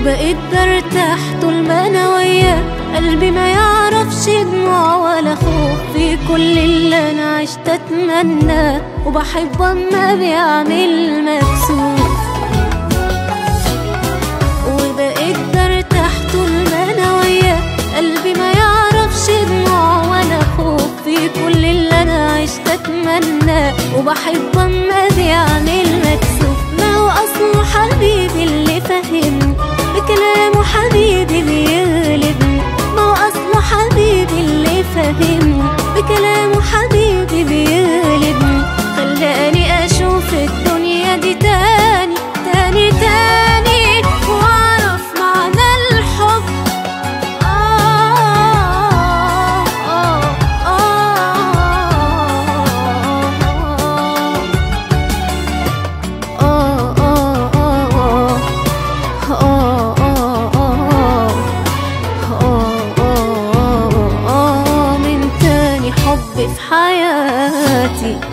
وبقيت برتاح طول ما انا وياه قلبي ما يعرفش دموع ولا خوف في كل اللي انا عشت اتمناه وبحب اما بيعمل مكسوف وبقيت برتاح طول ما انا وياه قلبي ما يعرفش دموع ولا خوف في كل اللي انا عشت اتمناه وبحب اما بيعمل مكسوف ما هو اصله حبيبي اللي فهمني بكلامه حبيبي بيغلبني ما هو اصله حبيبي اللي فهمني بكلامه حبيبي بيغلبني خلاني اشوف الدنيا دي تاني تاني تاني واعرف معنى الحب آه آه آه آه آه آه من تاني حب في حياتي